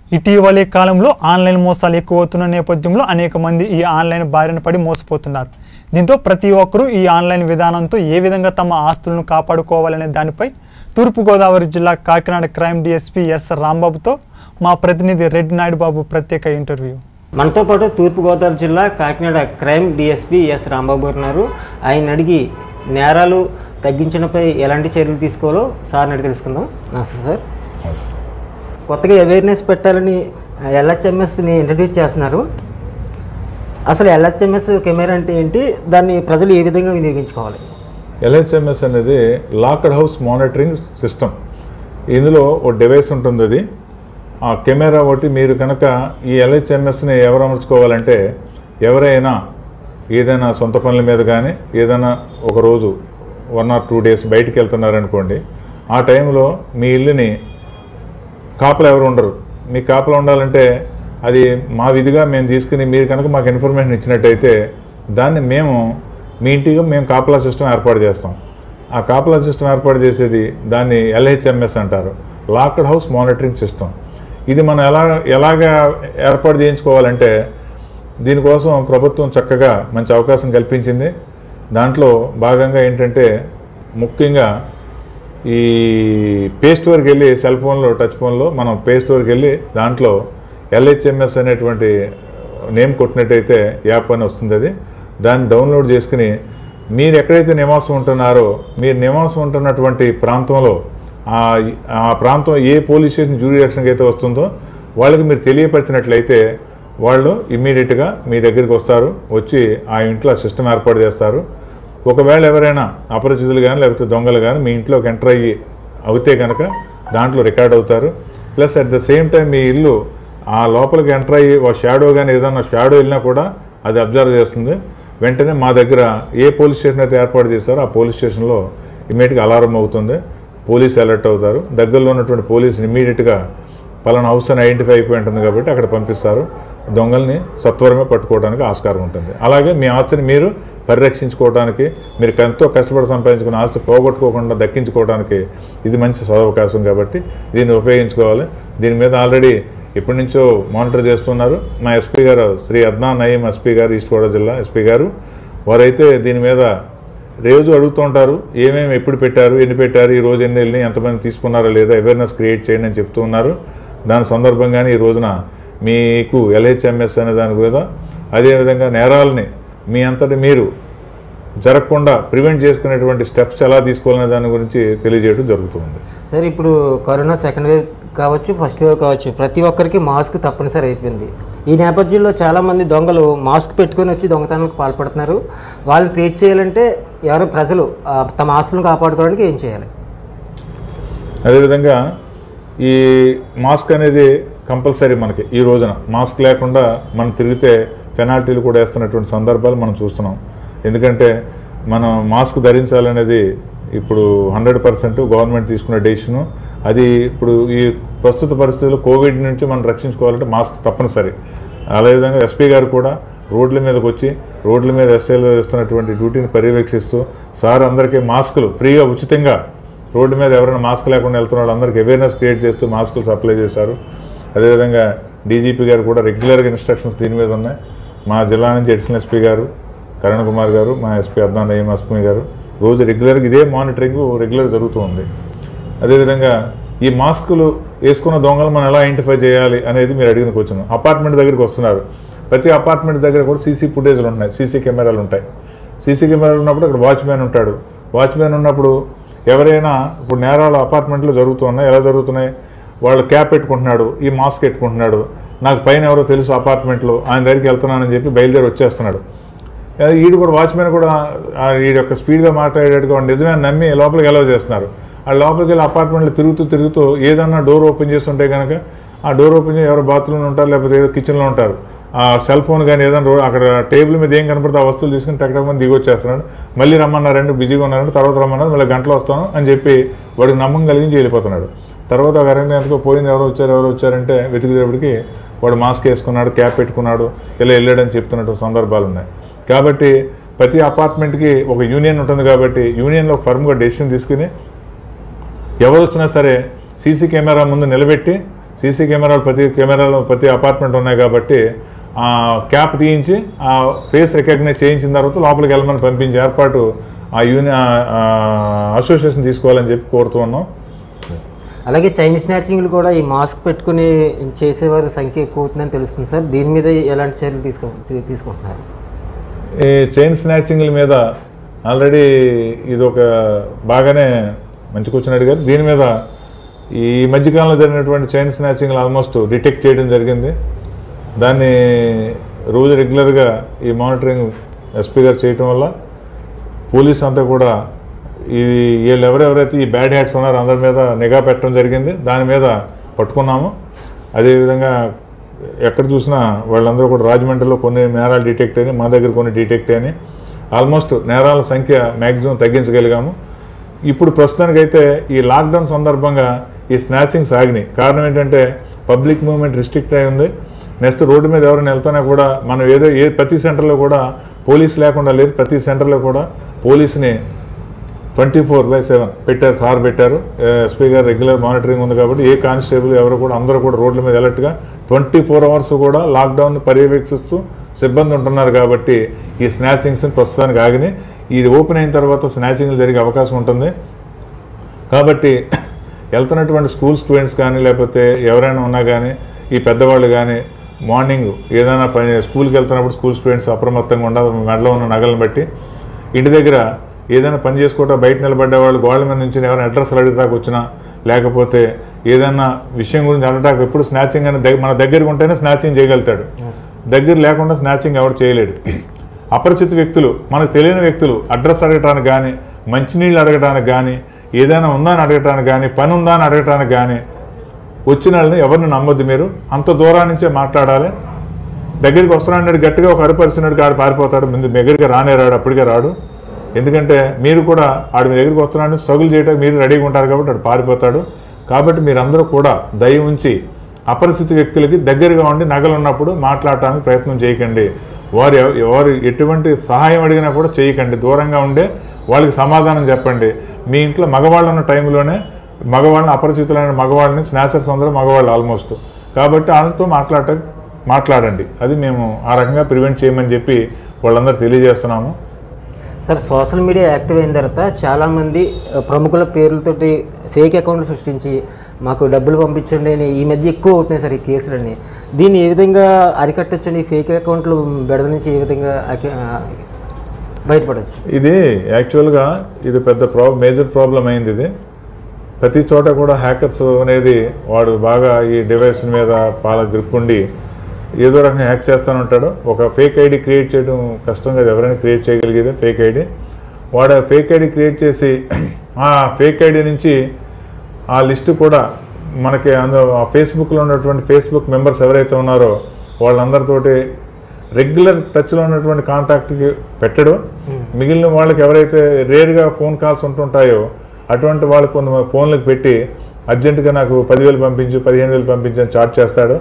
ఇటీవలి కాలంలో ఆన్లైన్ మోసాలు ఎక్కువవుతున్న నేపథ్యంలో అనేక మంది ఈ ఆన్లైన్ బారిన పడి మోసపోతున్నారు దీంతో ప్రతి ఒక్కరూ ఈ ఆన్లైన్ విధానంతో ఏ విధంగా తమ ఆస్తులను కాపాడుకోవాలనే దానిపై తూర్పుగోదావరి జిల్లా కాకినాడ క్రైమ్ డిఎస్పీ ఎస్ రాంబాబుతో మా ప్రతినిధి రెడ్డి నాయుడు బాబు ప్రత్యేక ఇంటర్వ్యూ మనతో పాటు తూర్పుగోదావరి జిల్లా Kakinada crime DSP S Rambabu గారు ఉన్నారు ఆయన అడిగి నేరాలు తగ్గించడంపై ఎలాంటి చర్యలు తీసుకోవాలో సార్ని అడిగి తెలుసుకుందాం నమస్తే సార్ కొత్తగా అవేర్నెస్ పెట్టాలని ఎల్హెచ్ఎంఎస్ని ఇంట్రడ్యూస్ చేస్తున్నారు అసలు ఎల్హెచ్ఎంఎస్ కెమెరా అంటే ఏంటి దాన్ని ప్రజలు ఏ విధంగా వినియోగించుకోవాలి ఎల్హెచ్ఎంఎస్ అనేది లాక్డ్ హౌస్ మానిటరింగ్ సిస్టమ్ ఇందులో ఒక డివైస్ ఉంటుంది అది ఆ కెమెరా ఒకటి మీరు కనుక ఈ ఎల్హెచ్ఎంఎస్ని ఎవరు అమర్చుకోవాలంటే ఎవరైనా ఏదైనా సొంత పనుల మీద కానీ ఏదైనా ఒక రోజు వన్ ఆర్ టూ డేస్ బయటికి వెళ్తున్నారనుకోండి ఆ టైంలో మీ ఇల్లుని కాపలా ఎవరు ఉండరు మీ కాపలా ఉండాలంటే అది మా విధిగా మేము తీసుకుని మీరు కనుక మాకు ఇన్ఫర్మేషన్ ఇచ్చినట్టయితే దాన్ని మేము మీ ఇంటికి మేము కాపలా సిస్టమ్ ఏర్పాటు చేస్తాం ఆ కాపలా సిస్టమ్ ఏర్పాటు చేసేది దాన్ని ఎల్హెచ్ఎంఎస్ అంటారు లాక్డ్ హౌస్ మానిటరింగ్ సిస్టమ్ ఇది మనం ఎలా ఎలాగా ఏర్పాటు చేయించుకోవాలంటే దీనికోసం ప్రభుత్వం చక్కగా మంచి అవకాశం కల్పించింది దాంట్లో భాగంగా ఏంటంటే ముఖ్యంగా ఈ పే స్టోర్కి వెళ్ళి సెల్ ఫోన్లో టచ్ ఫోన్లో మనం పే స్టోర్కి వెళ్ళి దాంట్లో ఎల్హెచ్ఎంఎస్ అనేటువంటి నేమ్ కొట్టినట్టయితే యాప్ అని వస్తుంది అది దాన్ని డౌన్లోడ్ చేసుకుని మీరు ఎక్కడైతే నివాసం ఉంటున్నారో మీరు నివాసం ఉంటున్నటువంటి ప్రాంతంలో ఆ ఆ ప్రాంతం ఏ పోలీస్ స్టేషన్ జ్యూరియాక్షన్కి అయితే వస్తుందో వాళ్ళకి మీరు తెలియపరిచినట్లయితే వాళ్ళు ఇమ్మీడియట్గా మీ దగ్గరికి వస్తారు వచ్చి ఆ ఇంట్లో సిస్టమ్ ఏర్పాటు చేస్తారు ఒకవేళ ఎవరైనా అపరిచితులు కానీ లేకపోతే దొంగలు కానీ మీ ఇంట్లోకి ఎంటర్ అయ్యి అవుతే కనుక దాంట్లో రికార్డ్ అవుతారు plus at the same time మీ ఇల్లు ఆ లోపలికి ఎంటర్ అయ్యి ఒక షాడో కానీ ఏదైనా షాడో వెళ్ళినా కూడా అది అబ్జర్వ్ చేస్తుంది వెంటనే మా దగ్గర ఏ పోలీస్ స్టేషన్ అయితే ఏర్పాటు చేస్తారో ఆ పోలీస్ స్టేషన్లో ఇమీడియట్గా అలారం అవుతుంది పోలీస్ అలర్ట్ అవుతారు దగ్గరలో ఉన్నటువంటి పోలీసుని ఇమీడియట్గా పలానా హౌస్ అని ఐడెంటిఫై అయిపోయి ఉంటుంది కాబట్టి అక్కడ పంపిస్తారు దొంగల్ని సత్వరమే పట్టుకోవడానికి ఆస్కారం ఉంటుంది అలాగే మీ ఆస్తిని మీరు పరిరక్షించుకోవడానికి మీరు ఎంతో కష్టపడి సంపాదించుకున్న ఆస్తి పోగొట్టుకోకుండా దక్కించుకోవడానికి ఇది మంచి సదవకాశం కాబట్టి దీన్ని ఉపయోగించుకోవాలి దీని మీద ఆల్రెడీ ఎప్పటి నుంచో మానిటర్ చేస్తున్నారు మా ఎస్పీ గారు శ్రీ అద్నా నయీం ఎస్పీ గారు ఈస్ట్ గోదావరి జిల్లా ఎస్పీ గారు వారైతే దీని మీద రోజు అడుగుతూ ఉంటారు ఏమేమి ఎప్పుడు పెట్టారు ఎన్ని పెట్టారు ఈ రోజు ఎన్ని వెళ్ళి ఎంతమంది తీసుకున్నారో లేదా అవేర్నెస్ క్రియేట్ చేయండి అని చెప్తూ ఉన్నారు దాని సందర్భంగానే ఈ రోజున మీకు ఎల్హెచ్ఎంఎస్ అనే దాని మీద అదేవిధంగా నేరాలని మీ అంతటి మీరు జరగకుండా ప్రివెంట్ చేసుకునేటువంటి స్టెప్స్ ఎలా తీసుకోవాలనే దాని గురించి తెలియజేయడం జరుగుతుంది సార్ ఇప్పుడు కరోనా సెకండ్ వేవ్ కావచ్చు ఫస్ట్ వేవ్ కావచ్చు ప్రతి ఒక్కరికి మాస్క్ తప్పనిసరి అయిపోయింది ఈ నేపథ్యంలో చాలామంది దొంగలు మాస్క్ పెట్టుకొని వచ్చి దొంగతనాలకు పాల్పడుతున్నారు వాళ్ళని ట్రీట్ చేయాలంటే ఎవరు ప్రజలు ఆ, తమ ఆస్తులను కాపాడుకోవడానికి ఏం చేయాలి అదేవిధంగా ఈ మాస్క్ అనేది కంపల్సరీ మనకి ఈ రోజున మాస్క్ లేకుండా మనం తిరిగితే పెనాల్టీలు కూడా వేస్తున్నటువంటి సందర్భాలు మనం చూస్తున్నాం ఎందుకంటే మనం మాస్క్ ధరించాలనేది ఇప్పుడు హండ్రెడ్ పర్సెంట్ గవర్నమెంట్ తీసుకున్న డెసిషను అది ఇప్పుడు ఈ ప్రస్తుత పరిస్థితుల్లో కోవిడ్ నుంచి మనం రక్షించుకోవాలంటే మాస్క్ తప్పనిసరి అదేవిధంగా ఎస్పీ గారు కూడా రోడ్ల మీదకి వచ్చి రోడ్ల మీద ఎస్ఐలు ఇస్తున్నటువంటి డ్యూటీని పర్యవేక్షిస్తూ సార్ అందరికీ మాస్కులు ఫ్రీగా ఉచితంగా రోడ్డు మీద ఎవరైనా మాస్క్ లేకుండా వెళ్తున్న వాళ్ళందరికీ అవేర్నెస్ క్రియేట్ చేస్తూ మాస్కులు సప్లై చేశారు అదేవిధంగా డీజీపీ గారు కూడా రెగ్యులర్గా ఇన్స్ట్రక్షన్స్ దీని మీద ఉన్నాయి మా జిల్లా నుంచి అడిషనల్ ఎస్పీ గారు కరణ్ కుమార్ గారు మా ఎస్పీ అద్నా నయీం అస్మి గారు రోజు రెగ్యులర్గా ఇదే మానిటరింగ్ రెగ్యులర్ జరుగుతూ ఉంది అదేవిధంగా ఈ మాస్కులు వేసుకున్న దొంగలు మనం ఎలా ఐడెంటిఫై చేయాలి అనేది మీరు అడిగిన క్వశ్చన్ అపార్ట్మెంట్ దగ్గరికి వస్తున్నారు ప్రతి అపార్ట్మెంట్ దగ్గర కూడా సీసీ ఫుటేజ్లు ఉన్నాయి సీసీ కెమెరాలు ఉంటాయి సీసీ కెమెరాలు ఉన్నప్పుడు అక్కడ వాచ్మ్యాన్ ఉంటాడు వాచ్మ్యాన్ ఉన్నప్పుడు ఎవరైనా ఇప్పుడు నేరాలు అపార్ట్మెంట్లో జరుగుతున్నాయి ఎలా జరుగుతున్నాయి వాళ్ళు క్యాప్ పెట్టుకుంటున్నాడు ఈ మాస్క్ పెట్టుకుంటున్నాడు నాకు పైన ఎవరో తెలుసు అపార్ట్మెంట్లో ఆయన దగ్గరికి వెళ్తున్నానని చెప్పి బయలుదేరి వచ్చేస్తున్నాడు అదే ఈడు కూడా వాచ్మెన్ కూడా ఆ ఈడు యొక్క స్పీడ్గా మాట్లాడేట్టుగా వాడు నిజమే అని నమ్మి లోపలికి అలౌ చేస్తున్నారు ఆ లోపలికి వెళ్ళి అపార్ట్మెంట్లో తిరుగుతూ తిరుగుతూ ఏదన్నా డోర్ ఓపెన్ చేస్తుంటే కనుక ఆ డోర్ ఓపెన్ చేసి ఎవరు బాత్రూమ్లో ఉంటారు లేకపోతే ఏదో కిచెన్లో ఉంటారు ఆ సెల్ ఫోన్ కానీ ఏదైనా రో- అక్కడ టేబుల్ మీద ఏం కనపడితే ఆ వస్తువులు తీసుకుని టక్ మంది దిగి వచ్చేస్తున్నాడు మళ్ళీ రమ్మన్నారండి బిజీగా ఉన్నారంటే తర్వాత రమ్మన్నారు మళ్ళీ గంటలో వస్తాను అని చెప్పి వాడికి నమ్మకం కలిగించి వెళ్ళిపోతున్నాడు తర్వాత ఒక అరగంట గంటకు పోయింది ఎవరు వచ్చారు ఎవరు వచ్చారంటే వెతికేటప్పటికి వాడు మాస్క్ వేసుకున్నాడు క్యాప్ పెట్టుకున్నాడు ఇలా వెళ్ళాడని చెప్తున్నట్టు సందర్భాలు ఉన్నాయి కాబట్టి ప్రతి అపార్ట్మెంట్కి ఒక యూనియన్ ఉంటుంది కాబట్టి యూనియన్లో ఫర్మ్గా డెసిషన్ తీసుకుని ఎవరు వచ్చినా సరే సీసీ కెమెరా ముందు నిలబెట్టి సీసీ కెమెరాలు ప్రతి కెమెరాలో ప్రతి అపార్ట్మెంట్ ఉన్నాయి కాబట్టి ఆ క్యాప్ తీయించి ఆ ఫేస్ రికగ్నైజ్ చేయించిన తర్వాత లోపలికి వెళ్ళమని పంపించే ఏర్పాటు ఆ యూని అసోసియేషన్ తీసుకోవాలని చెప్పి కోరుతూ ఉన్నాం అలాగే చైన్ స్నాచింగ్లు కూడా ఈ మాస్క్ పెట్టుకుని చేసేవారి సంఖ్య ఎక్కువ అవుతుందని తెలుస్తుంది సార్ దీని మీద ఎలాంటి చర్యలు తీసుకో తీ- తీసుకుంటున్నారు ఈ చైన్ స్నాచింగ్ల మీద ఆల్రెడీ ఇది ఒక బాగానే మంచి కూర్చొని అడిగారు దీని మీద ఈ మధ్యకాలంలో జరిగినటువంటి చైన్ స్నాచింగ్లు ఆల్మోస్ట్ డిటెక్ట్ చేయడం జరిగింది దాన్ని రోజు రెగ్యులర్గా ఈ మానిటరింగ్ ఎస్పీ గారు చేయటం వల్ల పోలీస్ అంతా కూడా ఈ వీళ్ళు ఎవరెవరైతే ఈ బ్యాడ్ హ్యాట్స్ ఉన్నారో అందరి మీద నిఘా పెట్టడం జరిగింది దాని మీద పట్టుకున్నాము అదేవిధంగా ఎక్కడ చూసినా వాళ్ళందరూ కూడా రాజమండ్రిలో కొన్ని నేరాలు డిటెక్ట్ అయినాయి మా దగ్గర కొన్ని డిటెక్ట్ అయినాయి ఆల్మోస్ట్ నేరాల సంఖ్య మ్యాక్సిమం తగ్గించగలిగాము ఇప్పుడు ప్రస్తుతానికైతే ఈ లాక్డౌన్ సందర్భంగా ఈ స్నాచింగ్ సాగినాయి కారణం ఏంటంటే పబ్లిక్ మూవ్మెంట్ రిస్ట్రిక్ట్ అయి ఉంది నెక్స్ట్ రోడ్డు మీద ఎవరైనా వెళ్తున్నా కూడా మనం ఏదో ఏ ప్రతి సెంటర్లో కూడా పోలీస్ లేకుండా లేదు ప్రతి సెంటర్లో కూడా పోలీస్ని ట్వంటీ ఫోర్ బై సెవెన్ పెట్టారు సార్ పెట్టారు ఎస్పీ గారు రెగ్యులర్ మానిటరింగ్ ఉంది కాబట్టి ఏ కానిస్టేబుల్ ఎవరు కూడా అందరూ కూడా రోడ్ల మీద అలర్ట్గా ట్వంటీ ఫోర్ అవర్స్ కూడా లాక్డౌన్ పర్యవేక్షిస్తూ సిబ్బంది ఉంటున్నారు కాబట్టి ఈ స్నాచింగ్స్ ప్రస్తుతానికి ఆగినాయి ఇది ఓపెన్ అయిన తర్వాత స్నాచింగ్లు జరిగే అవకాశం ఉంటుంది కాబట్టి వెళ్తున్నటువంటి స్కూల్ స్టూడెంట్స్ కానీ లేకపోతే ఎవరైనా ఉన్నా కానీ ఈ పెద్దవాళ్ళు కానీ మార్నింగ్ ఏదైనా పని స్కూల్కి వెళ్తున్నప్పుడు స్కూల్ స్టూడెంట్స్ అప్రమత్తంగా ఉండాలి మెడలో ఉన్న నగలను బట్టి ఇంటి దగ్గర ఏదైనా పని చేసుకోవటం బయట నిలబడ్డ వాళ్ళు గోడల మీద నుంచి ఎవరైనా అడ్రస్ అడిగితాకు వచ్చినా లేకపోతే ఏదైనా విషయం గురించి అడటాకు ఎప్పుడు స్నాచింగ్ అని దగ్గ- మన దగ్గరికి ఉంటేనే స్నాచింగ్ చేయగలుగుతాడు దగ్గర లేకుండా స్నాచింగ్ ఎవరు చేయలేడు అపరిచిత వ్యక్తులు మనకు తెలియని వ్యక్తులు అడ్రస్ అడగటానికి కానీ మంచినీళ్ళు అడగటానికి కానీ ఏదైనా ఉందా అని అడగటానికి కానీ పని ఉందా అని అడగటానికి కానీ వచ్చిన వాళ్ళని ఎవరిని నమ్మొద్దు మీరు అంత దూరం నుంచే మాట్లాడాలి దగ్గరికి వస్తున్నాడు గట్టిగా ఒక అరుపరిచినట్టు ఆడు పారిపోతాడు ముందు దగ్గరికి రానే రాడు అప్పటికే రాడు ఎందుకంటే మీరు కూడా ఆడి మీ దగ్గరికి వస్తున్నాడు స్ట్రగుల్ చేయడానికి మీరు రెడీగా ఉంటారు కాబట్టి ఆడు పారిపోతాడు కాబట్టి మీరందరూ కూడా దయ ఉంచి అపరిస్థితి వ్యక్తులకి దగ్గరగా ఉండి నగలు ఉన్నప్పుడు మాట్లాడటానికి ప్రయత్నం చేయకండి వారు ఎవ- వారు ఎటువంటి సహాయం అడిగినా కూడా చేయకండి దూరంగా ఉండే వాళ్ళకి సమాధానం చెప్పండి మీ ఇంట్లో మగవాళ్ళు ఉన్న టైంలోనే మగవాళ్ళని అపరిచితులైన మగవాళ్ళని స్నాచర్స్ అందరూ మగవాళ్ళు ఆల్మోస్ట్ కాబట్టి వాళ్ళతో మాట్లాడ మాట్లాడండి అది మేము ఆ రకంగా ప్రివెంట్ చేయమని చెప్పి వాళ్ళందరూ తెలియజేస్తున్నాము సార్ సోషల్ మీడియా యాక్టివ్ అయిన తర్వాత చాలామంది ఆ, ప్రముఖుల పేర్లతోటి ఫేక్ అకౌంట్లు సృష్టించి మాకు డబ్బులు పంపించండి అని ఈ మధ్య ఎక్కువ అవుతున్నాయి సార్ ఈ కేసులన్నీ దీన్ని ఏ విధంగా అరికట్టొచ్చండి ఈ ఫేక్ అకౌంట్లు బెడద నుంచి ఏ విధంగా అకి- ఆ, బయటపడవచ్చు ఇది యాక్చువల్గా ఇది పెద్ద ప్రాబ్ మేజర్ ప్రాబ్లం అయింది ఇది ప్రతి చోట కూడా హ్యాకర్స్ అనేది వాడు బాగా ఈ డివైస్ మీద బాగా గ్రిప్ ఉండి ఏదో రకంగా హ్యాక్ చేస్తూనే ఉంటాడు ఒక ఫేక్ ఐడి క్రియేట్ చేయడం కష్టం కదా ఎవరైనా క్రియేట్ చేయగలిగేది ఫేక్ ఐడి వాడు ఫేక్ ఐడి క్రియేట్ చేసి ఆ ఫేక్ ఐడి నుంచి ఆ లిస్ట్ కూడా మనకి అందులో ఆ ఫేస్బుక్లో ఉన్నటువంటి ఫేస్బుక్ మెంబర్స్ ఎవరైతే ఉన్నారో వాళ్ళందరితోటి రెగ్యులర్ టచ్లో ఉన్నటువంటి కాంటాక్ట్కి పెట్టడు మిగిలిన వాళ్ళకి ఎవరైతే రేర్గా ఫోన్ కాల్స్ ఉంటుంటాయో అటువంటి వాళ్ళకి కొన్ని ఫోన్లకు పెట్టి అర్జెంటుగా నాకు పదివేలు పంపించు పదిహేను వేలు పంపించు అని చార్జ్ చేస్తాడు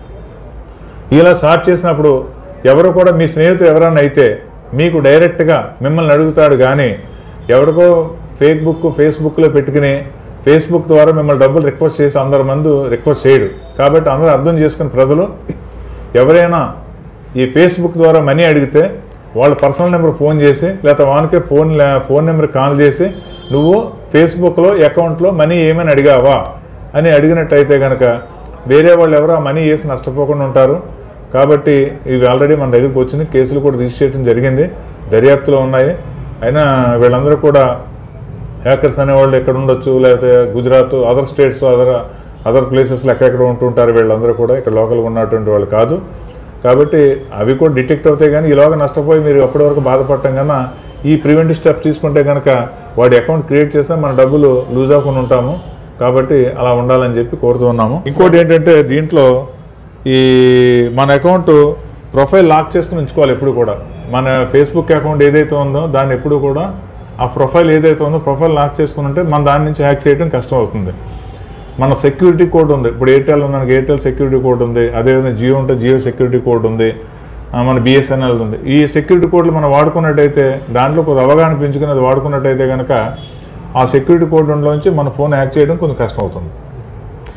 ఇలా స్టార్ట్ చేసినప్పుడు ఎవరు కూడా మీ స్నేహితులు ఎవరైనా అయితే మీకు డైరెక్ట్గా మిమ్మల్ని అడుగుతాడు కానీ ఎవరికో ఫేస్బుక్ ఫేస్బుక్లో పెట్టుకుని ఫేస్బుక్ ద్వారా మిమ్మల్ని డబ్బులు రిక్వెస్ట్ చేసి అందరి మందు రిక్వెస్ట్ చేయడు కాబట్టి అందరూ అర్థం చేసుకుని ప్రజలు ఎవరైనా ఈ ఫేస్బుక్ ద్వారా మనీ అడిగితే వాళ్ళ పర్సనల్ నెంబర్ ఫోన్ చేసి లేకపోతే వానికే ఫోన్ ఫోన్ నెంబర్ కాల్ చేసి నువ్వు ఫేస్బుక్లో అకౌంట్లో మనీ ఏమని అడిగావా అని అడిగినట్టయితే కనుక వేరే వాళ్ళు ఎవరో ఆ మనీ వేసి నష్టపోకుండా ఉంటారు కాబట్టి ఇవి ఆల్రెడీ మన దగ్గరికి వచ్చింది కేసులు కూడా రిజిస్టర్ చేయడం జరిగింది దర్యాప్తులో ఉన్నాయి అయినా వీళ్ళందరూ కూడా హ్యాకర్స్ అనేవాళ్ళు ఎక్కడ ఉండొచ్చు లేకపోతే Gujarat other states other other ప్లేసెస్లో ఎక్కడెక్కడ ఉంటుంటారు వీళ్ళందరూ కూడా ఇక్కడ లోకల్గా ఉన్నటువంటి వాళ్ళు కాదు కాబట్టి అవి కూడా డిటెక్ట్ అవుతాయి కానీ ఈలోగా నష్టపోయి మీరు అప్పటి వరకు బాధపడటం కన్నా ఈ ప్రివెంటివ్ స్టెప్స్ తీసుకుంటే కనుక వాడి అకౌంట్ క్రియేట్ చేస్తే మన డబ్బులు లూజ్ అవ్వకుండా ఉంటాము కాబట్టి అలా ఉండాలని చెప్పి కోరుతూ ఉన్నాము ఇంకోటి ఏంటంటే దీంట్లో ఈ మన అకౌంట్ ప్రొఫైల్ లాక్ చేసుకుని ఉంచుకోవాలి ఎప్పుడు కూడా మన ఫేస్బుక్ అకౌంట్ ఏదైతే ఉందో దాన్ని ఎప్పుడు కూడా ఆ ప్రొఫైల్ ఏదైతే ఉందో ప్రొఫైల్ లాక్ చేసుకుని ఉంటే మన దాని నుంచి హ్యాక్ చేయడం కష్టం అవుతుంది మన సెక్యూరిటీ కోడ్ ఉంది ఇప్పుడు ఎయిర్టెల్ ఉంది మనకి ఎయిర్టెల్ సెక్యూరిటీ కోడ్ ఉంది అదేవిధంగా జియో ఉంటే జియో సెక్యూరిటీ కోడ్ ఉంది ఆ, మన బిఎస్ఎన్ఎల్ ఉంది ఈ సెక్యూరిటీ కోడ్లు మనం వాడుకున్నట్టయితే దాంట్లో కొంత అవగాహన పెంచుకుని అది వాడుకున్నట్టయితే కనుక ఆ సెక్యూరిటీ కోడ్ నుంచి మన ఫోన్ హ్యాక్ చేయడం కొంచెం కష్టం అవుతుంది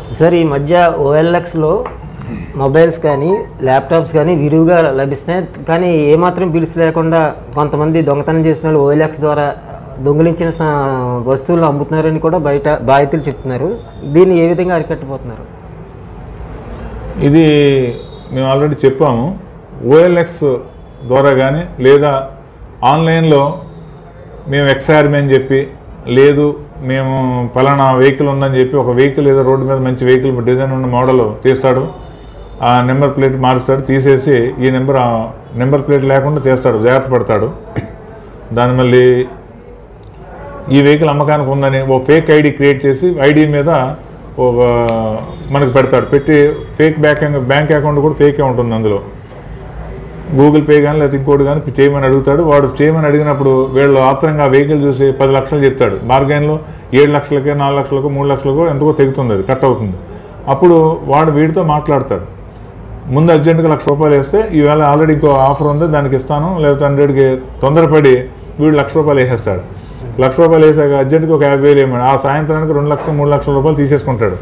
సార్ ఈ మధ్య ఓఎల్ఎక్స్లో మొబైల్స్ కానీ ల్యాప్టాప్స్ కానీ విరివిగా లభిస్తున్నాయి కానీ ఏమాత్రం బిల్స్ లేకుండా కొంతమంది దొంగతనం చేసిన వాళ్ళు ఓఎల్ఎక్స్ ద్వారా దొంగిలించిన స- వస్తువులు అమ్ముతున్నారని కూడా బయట బాధితులు చెప్తున్నారు దీన్ని ఏ విధంగా అరికట్టబోతున్నారు ఇది మేము ఆల్రెడీ చెప్పాము ఓఎల్ఎక్స్ ద్వారా కానీ లేదా ఆన్లైన్లో మేము ఎక్స్ఆర్మీ అని చెప్పి లేదు మేము పలానా వెహికల్ ఉందని చెప్పి ఒక వెహికల్ ఏదో రోడ్డు మీద మంచి వెహికల్ డిజైన్ ఉన్న మోడల్ తీస్తాడు ఆ నెంబర్ ప్లేట్ మారుస్తాడు తీసేసి ఈ నెంబర్ ఆ నెంబర్ ప్లేట్ లేకుండా చేస్తాడు జాగ్రత్త పడతాడు దాని మళ్ళీ ఈ వెహికల్ అమ్మకానికి ఉందని ఓ ఫేక్ ఐడి క్రియేట్ చేసి ఐడి మీద ఒక మనకు పెడతాడు పెట్టి ఫేక్ బ్యాంక్ బ్యాంక్ అకౌంట్ కూడా ఫేకే ఉంటుంది అందులో గూగుల్ పే కానీ లేకపోతే ఇంకోటి కానీ చేయమని అడుగుతాడు వాడు చేయమని అడిగినప్పుడు వీళ్ళు ఆత్రంగా ఆ వెహికల్ చూసి పది లక్షలు చెప్తాడు మార్గంలో ఏడు లక్షలకే నాలుగు లక్షలకు మూడు లక్షలకు ఎంతకో తెగుతుంది అది కట్ అవుతుంది అప్పుడు వాడు వీడితో మాట్లాడతాడు ముందు అర్జెంటుగా లక్ష రూపాయలు వేస్తే ఈవేళ ఆల్రెడీ ఇంకో ఆఫర్ ఉంది దానికి ఇస్తాను లేకపోతే హండ్రెడ్కి తొందరపడి వీడు లక్ష రూపాయలు వేసేస్తాడు లక్ష రూపాయలు వేసాక అర్జెంటుగా ఒక యాభై వేలు వేయమని ఆ సాయంత్రానికి రెండు లక్షలు మూడు లక్షల రూపాయలు తీసేసుకుంటాడు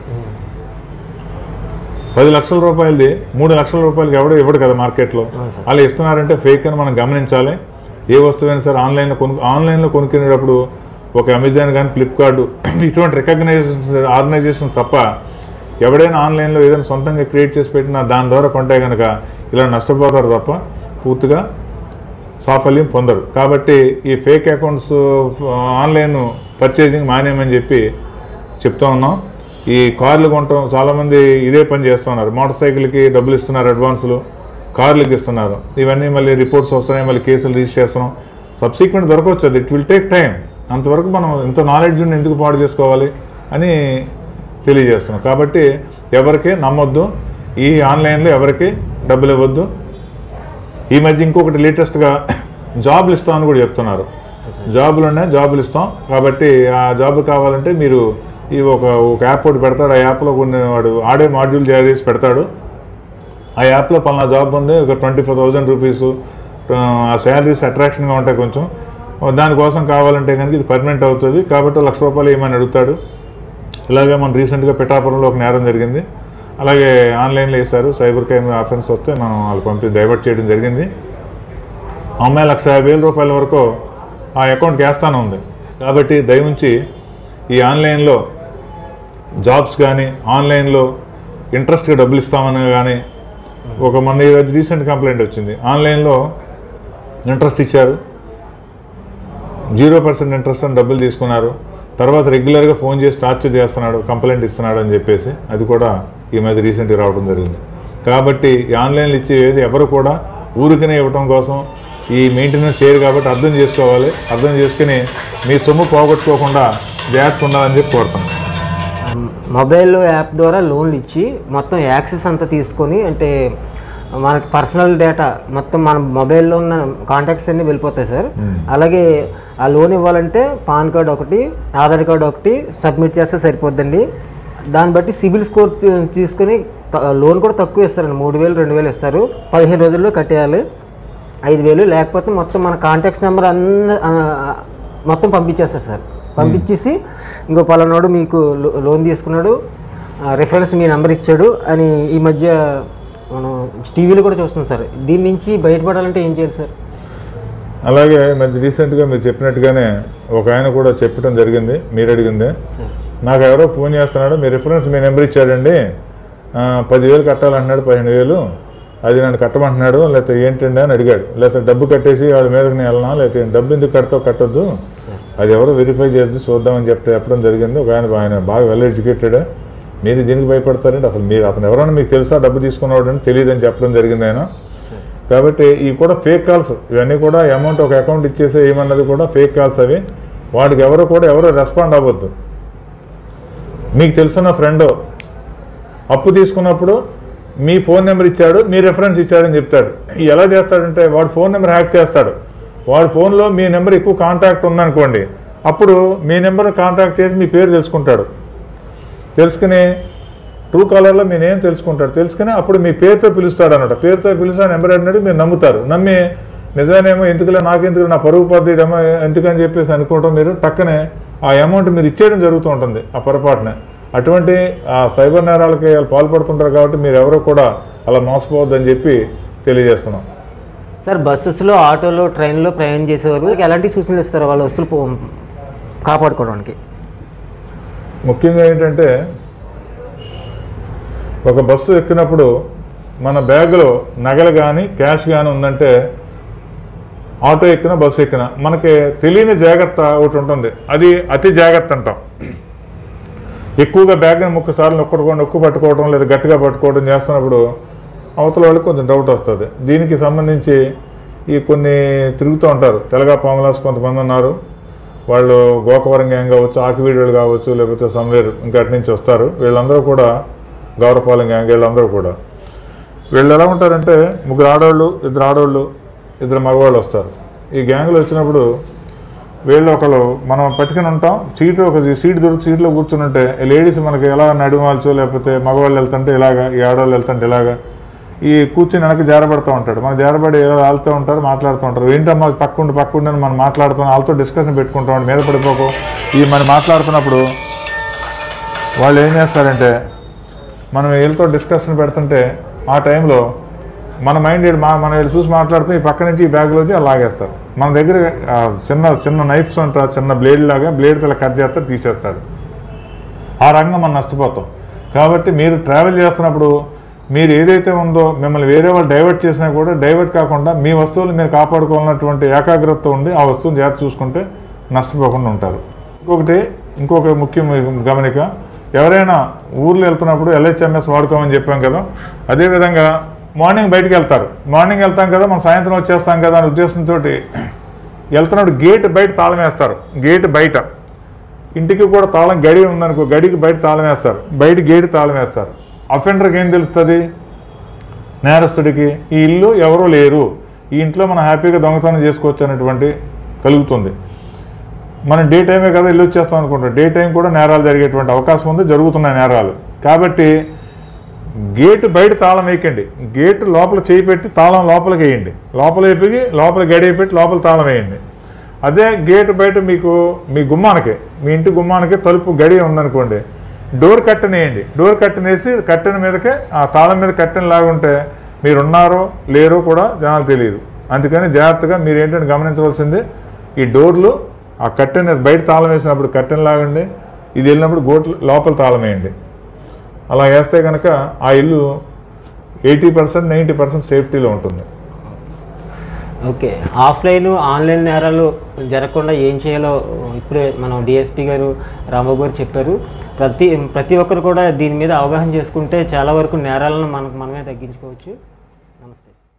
పది లక్షల రూపాయలది మూడు లక్షల రూపాయలకి ఎవడో ఇవ్వడు కదా మార్కెట్లో అవును సార్. అలా ఇస్తున్నారంటే ఫేక్ అని మనం గమనించాలి ఏ వస్తువైనా సరే ఆన్లైన్లో కొను ఆన్లైన్లో కొనుక్కునేటప్పుడు ఒక అమెజాన్ కానీ ఫ్లిప్కార్ట్ ఇటువంటి రికగ్నైజేషన్ ఆర్గనైజేషన్ తప్ప ఎవడైనా ఆన్లైన్లో ఏదైనా సొంతంగా క్రియేట్ చేసి పెట్టినా దాని ద్వారా కొంటే కనుక ఇలా నష్టపోతారు తప్ప పూర్తిగా సాఫల్యం పొందరు కాబట్టి ఈ ఫేక్ అకౌంట్స్ ఆన్లైన్ పర్చేసింగ్ మానేయమని చెప్పి చెప్తా ఉన్నాం ఈ కార్లు కొనటం చాలామంది ఇదే పని చేస్తున్నారు మోటార్ సైకిల్కి డబ్బులు ఇస్తున్నారు అడ్వాన్సులు కార్లకి ఇస్తున్నారు ఇవన్నీ మళ్ళీ రిపోర్ట్స్ వస్తున్నాయి మళ్ళీ కేసులు రిజిస్టర్ చేస్తున్నాం సబ్సిక్వెంట్ దొరకవచ్చు అది ఇట్ విల్ టేక్ టైం అంతవరకు మనం ఇంత నాలెడ్జ్ ఎందుకు పాడు చేసుకోవాలి అని తెలియజేస్తున్నాం కాబట్టి ఎవరికి నమ్మొద్దు ఈ ఆన్లైన్లో ఎవరికి డబ్బులు ఇవ్వద్దు ఈ మధ్య ఇంకొకటి లేటెస్ట్గా జాబులు ఇస్తామని కూడా చెప్తున్నారు జాబులు ఉన్నాయి జాబులు ఇస్తాం కాబట్టి ఆ జాబ్ కావాలంటే మీరు ఈ ఒక ఒక యాప్ ఒకటి పెడతాడు ఆ యాప్లో కొన్ని వాడు ఆడే మాడ్యూల్ తయారు చేసి పెడతాడు ఆ యాప్లో పలానా జాబ్ ఉంది ఒక ట్వంటీ ఫోర్ థౌజండ్ రూపీస్ ఆ శాలరీస్ అట్రాక్షన్గా ఉంటాయి కొంచెం దానికోసం కావాలంటే కనుక ఇది పర్మనెంట్ అవుతుంది కాబట్టి లక్ష రూపాయలు ఏమని అడుగుతాడు ఇలాగే మనం రీసెంట్గా పిఠాపురంలో ఒక నేరం జరిగింది అలాగే ఆన్లైన్లో వేశారు సైబర్ క్రైమ్ ఆఫెన్స్ వస్తే మనం వాళ్ళు పంపి డైవర్ట్ చేయడం జరిగింది ఆ అమ్మాయి లక్ష యాభై వేల రూపాయల వరకు ఆ అకౌంట్కి వేస్తానే ఉంది కాబట్టి దయవుంచి ఈ ఆన్లైన్లో జాబ్స్ కానీ ఆన్లైన్లో ఇంట్రెస్ట్గా డబ్బులు ఇస్తామని కానీ ఒక మొన్న ఈరోజు రీసెంట్ కంప్లైంట్ వచ్చింది ఆన్లైన్లో ఇంట్రెస్ట్ ఇచ్చారు జీరో పర్సెంట్ ఇంట్రెస్ట్ అని డబ్బులు తీసుకున్నారు తర్వాత రెగ్యులర్గా ఫోన్ చేసి టార్చర్ చేస్తున్నాడు కంప్లైంట్ ఇస్తున్నాడు అని చెప్పేసి అది కూడా ఈ మధ్య రీసెంట్గా రావడం జరిగింది కాబట్టి ఈ ఆన్లైన్లో ఇచ్చే ఏది ఎవరు కూడా ఊరికనే ఇవ్వటం కోసం ఈ మెయింటెనెన్స్ చేయరు కాబట్టి అర్థం చేసుకోవాలి అర్థం చేసుకుని మీ సొమ్ము పోగొట్టుకోకుండా జాగ్రత్త ఉండాలని చెప్పి కోరుతున్నాను మొబైల్ యాప్ ద్వారా లోన్లు ఇచ్చి మొత్తం యాక్సెస్ అంతా తీసుకొని అంటే మనకి పర్సనల్ డేటా మొత్తం మన మొబైల్లో ఉన్న కాంటాక్ట్స్ అన్నీ వెళ్ళిపోతాయి సార్ అలాగే ఆ లోన్ ఇవ్వాలంటే పాన్ కార్డ్ ఒకటి ఆధార్ కార్డ్ ఒకటి సబ్మిట్ చేస్తే సరిపోద్దండి దాన్ని బట్టి సిబిల్ స్కోర్ తీ- తీసుకొని త- లోన్ కూడా తక్కువ ఇస్తారండి మూడు వేలు రెండు వేలు ఇస్తారు పదిహేను రోజుల్లో కట్టేయాలి ఐదు వేలు లేకపోతే మొత్తం మన కాంటాక్ట్స్ నెంబర్ అన్న ఆ, మొత్తం పంపించేస్తారు సార్ పంపించేసి ఇంకో పలానాడు మీకు లో- లోన్ తీసుకున్నాడు రిఫరెన్స్ మీ నెంబర్ ఇచ్చాడు అని ఈ మధ్య మనం టీవీలో కూడా చూస్తున్నాం సార్ దీని నుంచి బయటపడాలంటే ఏం చేయాలి సార్ అలాగే మంచి రీసెంట్గా మీరు చెప్పినట్టుగానే ఒక ఆయన కూడా చెప్పడం జరిగింది మీరు అడిగిందే సార్ నాకు ఎవరో ఫోన్ చేస్తున్నాడు మీ రిఫరెన్స్ మీ నెంబర్ ఇచ్చాడండి ఆ, పదివేలు కట్టాలంటున్నాడు పదిహేను వేలు అది నన్ను కట్టమంటున్నాడు లేకపోతే ఏంటండి అని అడిగాడు లేకపోతే డబ్బు కట్టేసి వాడి మీదకి నేను వెళ్ళనా లేకపోతే డబ్బు ఎందుకు కడతావు కట్టొద్దు సార్ అది ఎవరో వెరిఫై చేసి చూద్దామని చెప్తే చెప్పడం జరిగింది ఒక ఆయన ఆయన బాగా వెల్ ఎడ్యుకేటెడ్ మీరు దీనికి భయపడతారంటే అసలు మీరు అసలు ఎవరైనా మీకు తెలుసా డబ్బు తీసుకున్నాడు అని తెలియదని చెప్పడం జరిగింది ఆయన కాబట్టి ఇవి కూడా ఫేక్ కాల్స్ ఇవన్నీ కూడా అమౌంట్ ఒక అకౌంట్ ఇచ్చేసే ఏమన్నది కూడా ఫేక్ కాల్స్ అవి వాడికి ఎవరు కూడా ఎవరు రెస్పాండ్ అవ్వద్దు మీకు తెలుసున్న ఫ్రెండ్ అప్పు తీసుకున్నప్పుడు మీ ఫోన్ నెంబర్ ఇచ్చాడు మీ రెఫరెన్స్ ఇచ్చాడని చెప్తాడు ఎలా చేస్తాడంటే వాడు ఫోన్ నెంబర్ హ్యాక్ చేస్తాడు వాడి ఫోన్లో మీ నెంబర్ ఎక్కువ కాంటాక్ట్ ఉందనుకోండి అప్పుడు మీ నెంబర్ కాంటాక్ట్ చేసి మీ పేరు తెలుసుకుంటాడు తెలుసుకుని ట్రూ కాలర్లో మీ నేమ్ తెలుసుకుంటాడు తెలుసుకుని అప్పుడు మీ పేరుతో పిలుస్తాడు అనమాట పేరుతో పిలిస్తే ఆ నెంబర్ అడిగినట్టు మీరు నమ్ముతారు నమ్మి నిజమేమో ఎందుకులే నాకెందుకు నా పరుగు పద్ధతి ఎందుకని చెప్పేసి అనుకోవటం మీరు టక్కనే ఆ అమౌంట్ మీరు ఇచ్చేయడం జరుగుతూ ఉంటుంది ఆ పొరపాటున అటువంటి ఆ సైబర్ నేరాలకి వాళ్ళు పాల్పడుతుంటారు కాబట్టి మీరు ఎవరు కూడా అలా మోసపోవద్దని చెప్పి తెలియజేస్తున్నాం సార్ బస్సెస్లో ఆటోలో ట్రైన్లో ప్రయాణం చేసేవారు వాళ్ళకి ఎలాంటి సూచనలు ఇస్తారు వాళ్ళ వస్తువులు పో- కాపాడుకోవడానికి ముఖ్యంగా ఏంటంటే ఒక బస్సు ఎక్కినప్పుడు మన బ్యాగులో నగలు కానీ క్యాష్ కానీ ఉందంటే ఆటో ఎక్కిన బస్సు ఎక్కిన మనకి తెలియని జాగ్రత్త ఒకటి ఉంటుంది అది అతి జాగ్రత్త అంటాం ఎక్కువగా బ్యాగ్ని ముక్కసార్లు నొక్కడుకోవడం నొక్కు పట్టుకోవడం లేదా గట్టిగా పట్టుకోవడం చేస్తున్నప్పుడు అవతల వాళ్ళకి కొంచెం డౌట్ వస్తుంది దీనికి సంబంధించి ఈ కొన్ని తిరుగుతూ ఉంటారు తెలగా పాములాస్ కొంతమంది ఉన్నారు వాళ్ళు గోకవరం గ్యాంగ్ కావచ్చు ఆకివీడులు కావచ్చు లేకపోతే సమ్వేర్ ఇంకా అటు నుంచి వస్తారు వీళ్ళందరూ కూడా గౌరపాలెం గ్యాంగ్ వీళ్ళందరూ కూడా వీళ్ళు ఎలా ఉంటారంటే ముగ్గురు ఆడవాళ్ళు ఇద్దరు ఆడవాళ్ళు ఇద్దరు మగవాళ్ళు వస్తారు ఈ గ్యాంగ్లో వచ్చినప్పుడు వీళ్ళు ఒకళ్ళు మనం పట్టుకుని ఉంటాం సీటు ఒక సీట్ దొరికి సీట్లో కూర్చుని ఉంటే లేడీస్ మనకి ఎలా నడుమాల్చో లేకపోతే మగవాళ్ళు వెళ్తుంటే ఇలాగా ఈ ఆడవాళ్ళు వెళ్తుంటే ఇలాగా ఈ కూర్చుని వెనక్కి జారబడుతూ ఉంటాడు మన జారబడి ఏదో వాళ్ళతో ఉంటారు మాట్లాడుతూ ఉంటారు ఏంటమ్మా పక్కుండి పక్కుండి అని మనం మాట్లాడుతున్నాం వాళ్ళతో డిస్కషన్ పెట్టుకుంటాం మీద పడిపోకు ఈ మనం మాట్లాడుతున్నప్పుడు వాళ్ళు ఏం చేస్తారంటే మనం వీళ్ళతో డిస్కషన్ పెడుతుంటే ఆ టైంలో మన మైండ్ ఈడు మా మనం వీళ్ళు చూసి మాట్లాడుతూ ఈ పక్క నుంచి ఈ బ్యాగ్లోంచి అలా లాగేస్తారు మన దగ్గర ఆ, చిన్న చిన్న నైఫ్స్ ఉంటా చిన్న బ్లేడ్ లాగా బ్లేడ్ తల కట్ చేస్తారు తీసేస్తాడు ఆ రంగం మనం నష్టపోతాం కాబట్టి మీరు ట్రావెల్ చేస్తున్నప్పుడు మీరు ఏదైతే ఉందో మిమ్మల్ని వేరే వాళ్ళు డైవర్ట్ చేసినా కూడా డైవర్ట్ కాకుండా మీ వస్తువులు మీరు కాపాడుకోవాలన్నటువంటి ఏకాగ్రత ఉండి ఆ వస్తువుని జాగ్రత్త చూసుకుంటే నష్టపోకుండా ఉంటారు ఇంకొకటి ఇంకొక ముఖ్య గమనిక ఎవరైనా ఊర్లో వెళ్తున్నప్పుడు ఎల్హెచ్ఎంఎస్ వాడుకోమని చెప్పాం కదా అదేవిధంగా మార్నింగ్ బయటికి వెళ్తారు మార్నింగ్ వెళ్తాం కదా మనం సాయంత్రం వచ్చేస్తాం కదా అనే ఉద్దేశంతో వెళ్తున్నప్పుడు గేట్ బయట తాళం వేస్తారు గేట్ బయట ఇంటికి కూడా తాళం గడి ఉందనుకో గడికి బయట తాళం వేస్తారు బయట గేటు తాళం వేస్తారు అఫెండర్కి ఏం తెలుస్తుంది నేరస్తుడికి ఈ ఇల్లు ఎవరూ లేరు ఈ ఇంట్లో మనం హ్యాపీగా దొంగతనం చేసుకోవచ్చు అనేటువంటి కలుగుతుంది మనం డే టైమే కదా ఇల్లు వచ్చేస్తాం అనుకుంటాం డే టైం కూడా నేరాలు జరిగేటువంటి అవకాశం ఉంది జరుగుతున్నాయి నేరాలు కాబట్టి గేటు బయట తాళం వేయకండి గేటు లోపల చేయి పెట్టి తాళం లోపలికి వేయండి లోపల వేపి లోపల గడియ పెట్టి లోపల తాళం వేయండి అదే గేటు బయట మీకు మీ గుమ్మానికి మీ ఇంటి గుమ్మానికి తలుపు గడి ఉందనుకోండి డోర్ కట్టెన్ వేయండి డోర్ కట్టెన్ వేసి కట్టెన్ మీదకే ఆ తాళం మీద కట్టెన్ లాగుంటే మీరు ఉన్నారో లేరో కూడా జనాలు తెలియదు అందుకని జాగ్రత్తగా మీరు ఏంటంటే గమనించవలసింది ఈ డోర్లు ఆ కట్టెన్ బయట తాళం వేసినప్పుడు కట్టెన్ లాగండి ఇది వెళ్ళినప్పుడు గోట్ లోపల తాళం వేయండి అలా వేస్తే కనుక ఆ ఇల్లు ఎయిటీ పర్సెంట్ నైంటీ పర్సెంట్ సేఫ్టీలో ఉంటుంది ఓకే ఆఫ్లైన్ ఆన్లైన్ నేరాలు జరగకుండా ఏం చేయాలో ఇప్పుడే మనం డిఎస్పి గారు రాంబాబు గారు చెప్పారు ప్రతి ప్రతి ఒక్కరు కూడా దీని మీద అవగాహన చేసుకుంటే చాలా వరకు నేరాలను మనకు మనమే తగ్గించుకోవచ్చు నమస్తే